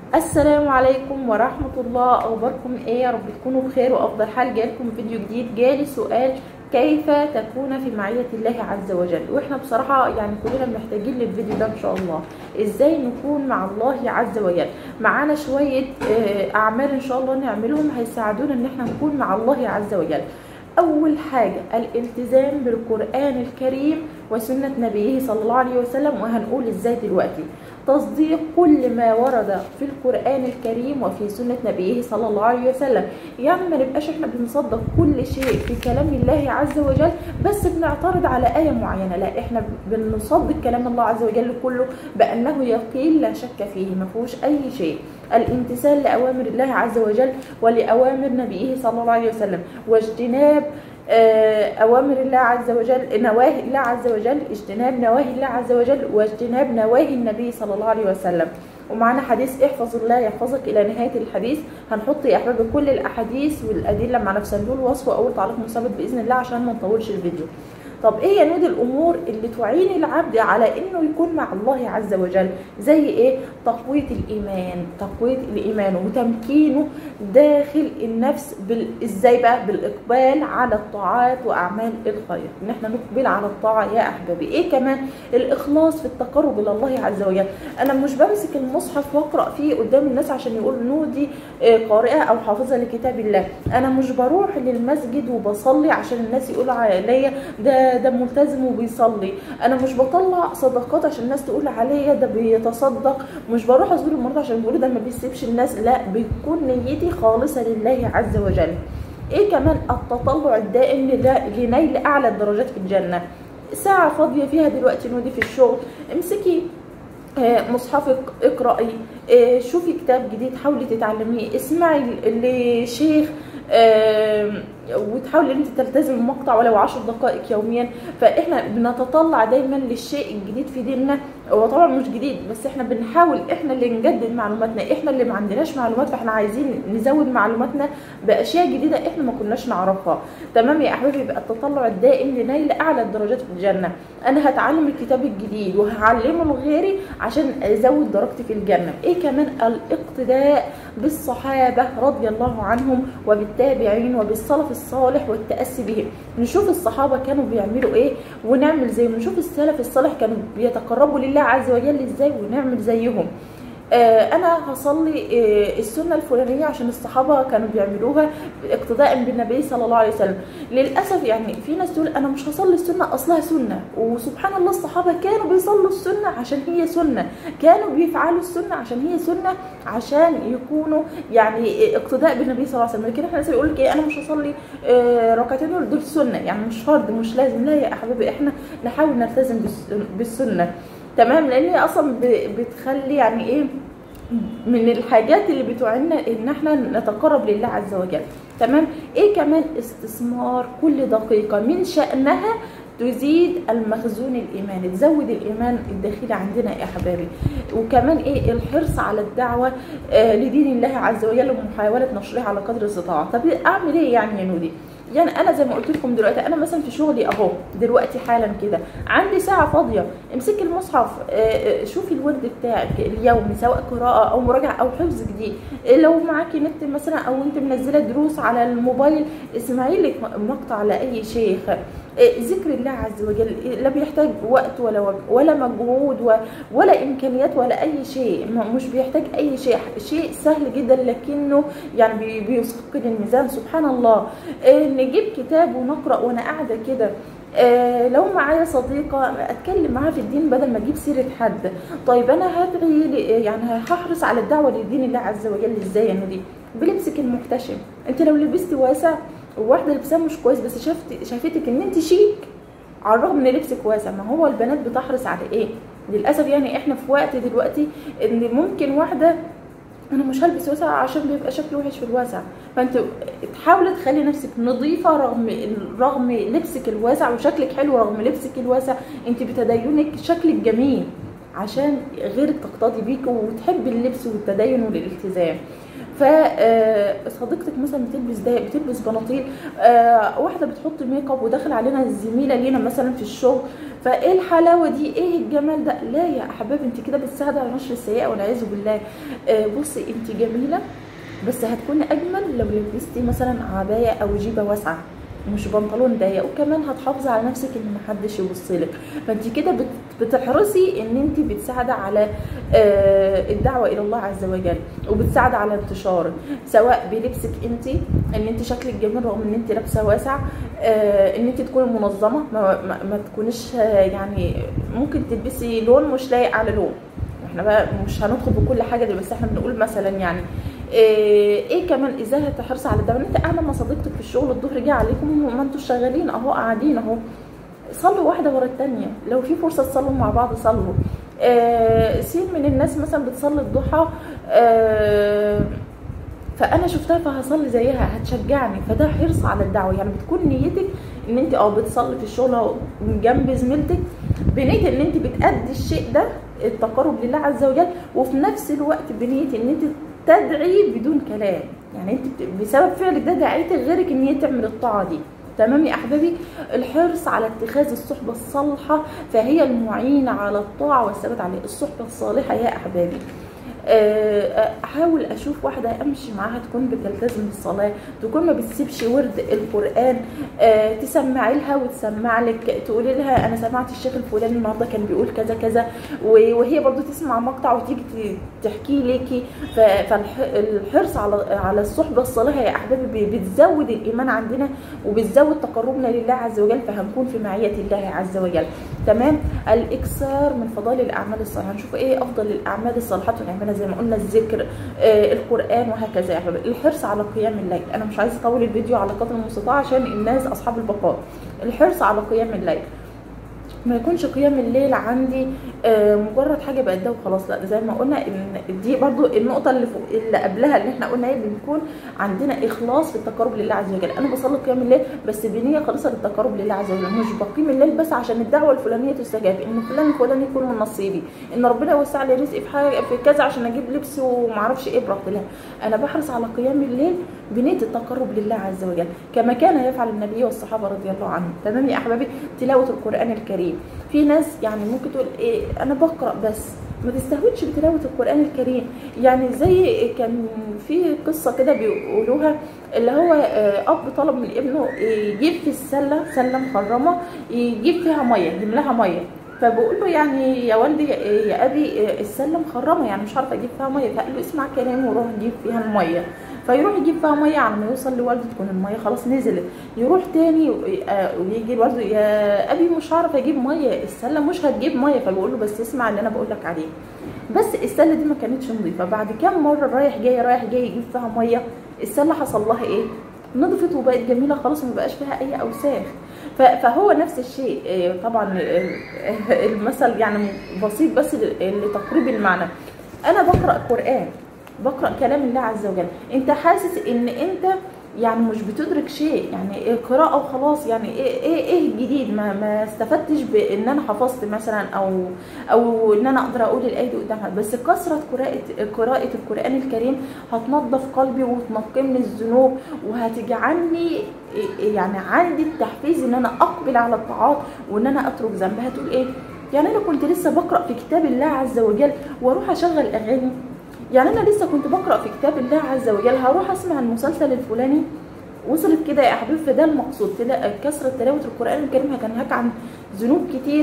السلام عليكم ورحمة الله أخباركم إيه يا رب تكونوا بخير وأفضل حال جالكم فيديو جديد جالي سؤال كيف تكون في معية الله عز وجل واحنا بصراحة يعني كلنا محتاجين للفيديو ده إن شاء الله إزاي نكون مع الله عز وجل معانا شوية آه، أعمال إن شاء الله نعملهم هيساعدونا إن احنا نكون مع الله عز وجل أول حاجة الالتزام بالقرآن الكريم وسنة نبيه صلى الله عليه وسلم وهنقول إزاي دلوقتي تصديق كل ما ورد في القرآن الكريم وفي سنة نبيه صلى الله عليه وسلم يعني ما نبقاش احنا بنصدق كل شيء في كلام الله عز وجل بس بنعترض على آية معينة لا احنا بنصدق كلام الله عز وجل كله بأنه يقين لا شك فيه ما فيهوش أي شيء الامتثال لأوامر الله عز وجل ولأوامر نبيه صلى الله عليه وسلم واجتناب آه، أوامر الله عز وجل نواهي الله عز وجل اجتناب نواهي الله عز وجل واجتناب نواهي النبي صلى الله عليه وسلم ومعنا حديث احفظ الله يحفظك الى نهايه الحديث هنحط يا احبابي كل الاحاديث والادله مع نفس صندوق الوصف واول تعليق مثبت باذن الله عشان ما نطولش الفيديو طب ايه يا نود الامور اللي تعين العبد على انه يكون مع الله عز وجل زي ايه تقويه الايمان تقويه الايمان وتمكينه داخل النفس بال... ازاي بقى بالاقبال على الطاعات واعمال الخير ان احنا نقبل على الطاعه يا احبابي ايه كمان الاخلاص في التقرب الى الله عز وجل انا مش بمسك المصحف واقرا فيه قدام الناس عشان يقول نودي آه، قارئه او حافظه لكتاب الله انا مش بروح للمسجد وبصلي عشان الناس يقولوا عليا ده ده ملتزم وبيصلي انا مش بطلع صدقات عشان الناس تقول عليا ده بيتصدق مش بروح ازور المرضى عشان بيقولوا ده ما بيسيبش الناس لا بتكون نيتي خالصه لله عز وجل ايه كمان التطلع الدائم لده- لنيل اعلى الدرجات في الجنه ساعة فاضية فيها دلوقتي نودي في الشغل امسكي آه، مصحفك اقرأي آه، شوفي كتاب جديد حاولي تتعلميه اسمعي لشيخ آم، وتحاولي ان انت تلتزم المقطع ولو عشر دقائق يوميا فاحنا بنتطلع دايما للشيء الجديد في ديننا هو طبعا مش جديد بس احنا بنحاول احنا اللي نجدد معلوماتنا احنا اللي ما عندناش معلومات فاحنا عايزين نزود معلوماتنا باشياء جديده احنا ما كناش نعرفها تمام يا احبابي يبقى التطلع الدائم لنيل اعلى الدرجات في الجنه انا هتعلم الكتاب الجديد وهعلمه لغيري عشان ازود درجتي في الجنه ايه كمان الاقتداء بالصحابه رضي الله عنهم وبالتابعين وبالسلف الصالح والتاسي بهم نشوف الصحابه كانوا بيعملوا ايه ونعمل زيهم نشوف السلف الصالح كانوا بيتقربوا لله عز وجل ازاي ونعمل زيهم آه، انا هصلي آه، السنه الفلانيه عشان الصحابه كانوا بيعملوها اقتداء بالنبي صلى الله عليه وسلم للاسف يعني في ناس تقول انا مش هصلي السنه اصلها سنه وسبحان الله الصحابه كانوا بيصلوا السنه عشان هي سنه كانوا بيفعلوا السنه عشان هي سنه عشان يكونوا يعني اقتداء بالنبي صلى الله عليه وسلم لكن احنا ناس يقول لك ايه انا مش هصلي آه، ركعتين دول دول سنه يعني مش فرض مش لازم لا يا احبابي احنا نحاول نلتزم بالس- بالسنه تمام لان هي اصلا ب- بتخلي يعني ايه من الحاجات اللي بتوعدنا ان احنا نتقرب لله عز وجل تمام ايه كمان استثمار كل دقيقه من شانها تزيد المخزون الايماني تزود الايمان الداخلي عندنا يا حبايبي وكمان ايه الحرص على الدعوه آه لدين الله عز وجل ومحاوله نشرها على قدر الاستطاعه طب اعمل ايه يعني يا نودي يعني انا زي ما قلت لكم دلوقتي انا مثلا في شغلي اهو دلوقتي حالا كده عندي ساعه فاضيه امسكي المصحف آه، آه، شوفي الورد بتاعك اليومي سواء قراءه او مراجعه او حفظ جديد آه، لو معاكي نت مثلا او انت منزله دروس على الموبايل اسمعي لك مقطع لاي شيخ آه، ذكر الله عز وجل آه، لا بيحتاج وقت ولا وج- ولا مجهود و- ولا امكانيات ولا اي شيء م- مش بيحتاج اي شيء شيء سهل جدا لكنه يعني بي- بيثقل الميزان سبحان الله آه، نجيب كتاب ونقرا وانا قاعده كده آه لو معايا صديقة اتكلم معاها في الدين بدل ما اجيب سيرة حد طيب انا هدعي ل- يعني هحرص على الدعوة لدين الله عز وجل ازاي يا نودي بلبسك المحتشم انت لو لبستي واسع وواحدة لبسها مش كويس بس شافت شافتك ان انت شيك على الرغم ان لبسك واسع ما هو البنات بتحرص على ايه للاسف يعني احنا في وقت دلوقتي ان ممكن واحده انا مش هلبس واسع عشان بيبقى شكله وحش في الواسع فانت تحاولي تخلي نفسك نظيفه رغم رغم لبسك الواسع وشكلك حلو رغم لبسك الواسع انت بتدينك شكلك جميل عشان غيرك تقتدي بيك وتحب اللبس والتدين والالتزام فصديقتك مثلا بتلبس ده بتلبس بناطيل آه، واحده بتحط ميك اب وداخل علينا الزميله لينا مثلا في الشغل فايه الحلاوه دي ايه الجمال ده لا يا احباب انت كده بتساعد على نشر السيئه والعياذ بالله آه، بصي انت جميله بس هتكون اجمل لو لبستي مثلا عبايه او جيبه واسعه مش بنطلون ضيق وكمان هتحافظي على نفسك ان محدش يبص لك فانت كده بت- بتحرصي ان انت بتساعدي على آه، الدعوه الى الله عز وجل وبتساعدي على انتشاره سواء بلبسك انت ان انت شكلك جميل رغم ان انت لابسه واسع آه، ان انت تكوني منظمه ما, ما, ما تكونيش آه، يعني ممكن تلبسي لون مش لايق على لون احنا بقى مش هندخل بكل حاجه دي بس احنا بنقول مثلا يعني ايه, إيه كمان ازاي هتحرصي على ده انت قاعده مع صديقتك في الشغل الظهر جه عليكم وما انتوا شغالين اهو قاعدين اهو صلوا واحده ورا الثانيه لو في فرصه تصلوا مع بعض صلوا آه سين من الناس مثلا بتصلي الضحى آه فانا شفتها فهصلي زيها هتشجعني فده حرص على الدعوه يعني بتكون نيتك ان انت اه بتصلي في الشغل أهو من جنب زميلتك بنيه ان انت بتأدي الشيء ده التقرب لله عز وجل وفي نفس الوقت بنيه ان انت تدعي بدون كلام يعني انت بت- بسبب فعلك ده دعيت غيرك ان هي تعمل الطاعه دي تمام يا احبابي الحرص على اتخاذ الصحبه الصالحه فهي المعينه على الطاعه والثبات عليه الصحبه الصالحه يا احبابي آه، احاول اشوف واحده امشي معاها تكون بتلتزم بالصلاه تكون ما بتسيبش ورد القران آه، تسمعي لها وتسمع لك تقولي لها انا سمعت الشيخ الفلاني النهارده كان بيقول كذا كذا و- وهي برضو تسمع مقطع وتيجي ت- تحكي ليكي فالحرص على على الصحبه الصالحه يا احبابي بي- بتزود الايمان عندنا وبتزود تقربنا لله عز وجل فهنكون في معيه الله عز وجل تمام الاكثار من فضائل الاعمال الصالحه هنشوف ايه افضل الاعمال الصالحات ونعملها زي ما قلنا الذكر آه القران وهكذا يا احبابي الحرص على قيام الليل انا مش عايزه اطول الفيديو على قدر المستطاع عشان الناس اصحاب البقاء الحرص على قيام الليل ما يكونش قيام الليل عندي آه، مجرد حاجه بقدها وخلاص لا ده زي ما قلنا ان دي برضو النقطه اللي فوق اللي قبلها اللي احنا قلنا ايه بنكون عندنا اخلاص في التقرب لله عز وجل انا بصلي قيام الليل بس بنيه خالصه للتقرب لله عز وجل مش بقيم الليل بس عشان الدعوه الفلانيه تستجاب ان فلان الفلاني يكون من نصيبي ان ربنا يوسع لي رزقي في حاجه في كذا عشان اجيب لبس ومعرفش ايه براحتي لا انا بحرص على قيام الليل بنيه التقرب لله عز وجل كما كان يفعل النبي والصحابه رضي الله عنهم تمام يا احبابي تلاوه القران الكريم في ناس يعني ممكن تقول ايه انا بقرا بس ما تستهونش بتلاوه القران الكريم يعني زي كان في قصه كده بيقولوها اللي هو آه، اب طلب من ابنه يجيب في السله سله مخرمه يجيب فيها ميه يملاها ميه فبقول له يعني يا والدي يا ابي آه، السله مخرمه يعني مش عارفه اجيب فيها ميه فقال له اسمع كلامي وروح جيب فيها الميه فيروح يجيب فيها ميه على ما يوصل لوالده تكون الميه خلاص نزلت يروح تاني آه، ويجي لوالده يا ابي مش هعرف اجيب ميه السله مش هتجيب ميه فبقول له بس اسمع اللي انا بقول لك عليه بس السله دي ما كانتش نظيفه بعد كام مره رايح جاي رايح جاي يجيب فيها ميه السله حصل لها ايه نضفت وبقت جميله خلاص ما بقاش فيها اي اوساخ ف- فهو نفس الشيء آه، طبعا آه، المثل يعني بسيط بس لتقريب المعنى انا بقرا قران بقرا كلام الله عز وجل انت حاسس ان انت يعني مش بتدرك شيء يعني قراءة وخلاص يعني ايه ايه ايه الجديد ما ما استفدتش بان انا حفظت مثلا او او ان انا اقدر اقول الايه دي قدامها بس كثرة قراءة قراءة القرآن الكريم هتنظف قلبي وتنقي من الذنوب وهتجعلني يعني عندي التحفيز ان انا اقبل على الطاعات وان انا اترك ذنب هتقول ايه يعني انا كنت لسه بقرا في كتاب الله عز وجل واروح اشغل اغاني يعني انا لسه كنت بقرا في كتاب الله عز وجل هروح اسمع المسلسل الفلاني وصلت كده يا حبيبي فده المقصود تلا- كثره تلاوه القران الكريم هتنهاك عن ذنوب كتير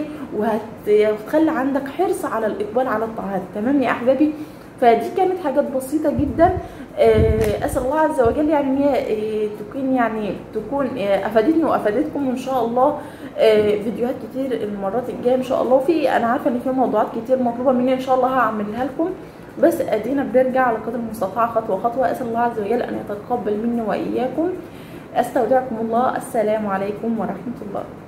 وهتخلي عندك حرص على الاقبال على الطاعات تمام يا احبابي فدي كانت حاجات بسيطة جدا آه، أسأل الله عز وجل يعني إن هي آه، تكون يعني تكون آه، أفادتني وأفادتكم إن شاء الله آه، فيديوهات كتير المرات الجاية إن شاء الله في أنا عارفة إن في موضوعات كتير مطلوبة مني إن شاء الله هعملها لكم بس ادينا بنرجع على قدر المستطاع خطوه خطوه اسال الله عز وجل ان يتقبل مني واياكم استودعكم الله السلام عليكم ورحمه الله